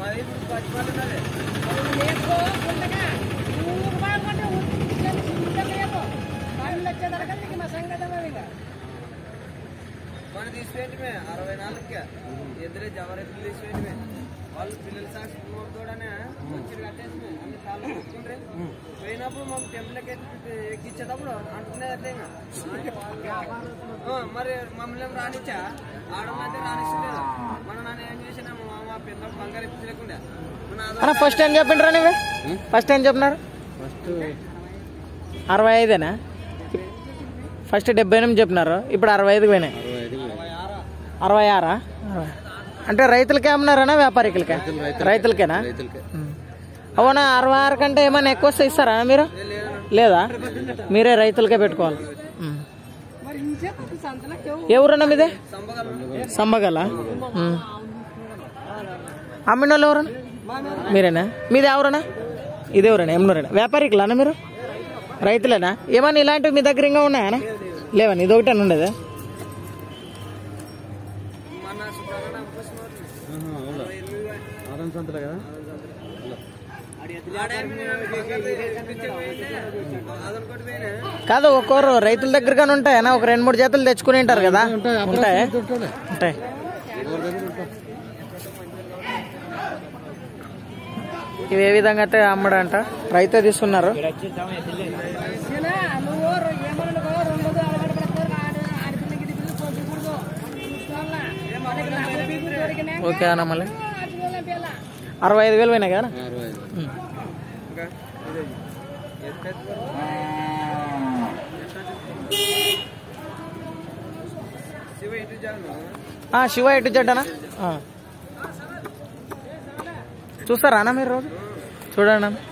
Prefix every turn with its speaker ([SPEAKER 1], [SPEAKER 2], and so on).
[SPEAKER 1] మాది ఇప్పుడు పచ్చిపాలు ఉన్నది
[SPEAKER 2] లేకో ఉండగా ఊరు బాగుంటే ఊరు లేదు వాళ్ళు వచ్చేదాకా నీకు మా సంగతి ఇంకా
[SPEAKER 1] మన తీసిపోయింటిమే అరవై నాలుగుకి ఎదురే జవరెత్తులు తీసిపోయింటిమే వాళ్ళు పిల్లల సాక్షి తోడనే వచ్చి కట్టేసి అన్ని కాళ్ళు పెట్టుకుంటే పోయినప్పుడు మాకు టెంపుల్కి ఎక్కించేటప్పుడు అంటున్నాయి అట్లే ఇంకా. ఆ, మరి మమ్మల్ని ఏం రానిచ్చా ఆడమంటే రానిస్తలేదు మన నాన్న ఏం చేసినా మా మామ పెద్ద బంగారు ఎప్పించలేకుండా మన ఆధార్
[SPEAKER 3] అన్న ఫస్ట్ ఏం చెప్పిండ్రా నువ్వు ఫస్ట్ ఏం చెప్పినారు
[SPEAKER 1] ఫస్ట్
[SPEAKER 3] అరవై ఐదేనా ఫస్ట్ డెబ్బై ఎనిమిది చెప్పినారు ఇప్పుడు అరవై ఐదుకి పోయినాయి అరవై ఆరా అరవై. అంటే రైతులకే అమ్మినారనా వ్యాపారికులకే రైతులకేనా ఉం. అవునా అరవై ఆరు కంటే ఏమైనా ఎక్కువ వస్తే ఇస్తారా మీరు లేదా మీరే రైతులకే పెట్టుకోవాలి ఉం.
[SPEAKER 2] మరి ఇంచేపు సంతలో
[SPEAKER 3] ఏ ఊరన్నా మీదే సంబగల ఉం. అమ్మిన వాళ్ళు ఎవరన్నా మీరేనా మీది ఎవరన్నా ఇది ఎవరన్నా ఎమ్నూరేనా వ్యాపారికులానా మీరు రైతులేనా ఏమన్నా ఇలాంటివి మీ దగ్గర ఇంకా ఉన్నాయా లేవని ఇది ఒకటే ఉండేదా
[SPEAKER 1] మన శుభ్రంగా అదొకటి పోయినా
[SPEAKER 3] కాదు ఒక్కొరు రైతుల దగ్గరగానే ఉంటాయనా ఒక రెండు మూడు జతలు తెచ్చుకుని ఉంటారు కదా ఉంటాయి ఉంటాయి ఇవి ఏ విధంగా అయితే అమ్మడంట రైతే తీసుకున్నారు
[SPEAKER 2] ఏనా, నువ్వు రొ- ఏమనుకో, రెండు రోజులు అలవాటు పడతారు, ఆడ- ఆడపిల్ల గిడపిల్ల పొద్దుకూడదు. చూసుకోవాలా? మనకి లాభం పీకు దొరికినాక
[SPEAKER 3] ఓకే అన్న మళ్ళీ
[SPEAKER 2] ఆడుకోవాలా పిల్ల.
[SPEAKER 3] అరవై ఐదు వేలు పోయినాయి కదా ఉం.
[SPEAKER 1] ఇంకా ఇది ఎత్తెత్తు. శివ ఇటు జాను
[SPEAKER 3] ఆ, శివ ఎటు జడ్డనా ఆ. చూస్తారా అన్న మీరు రోజు చూడండి అన్న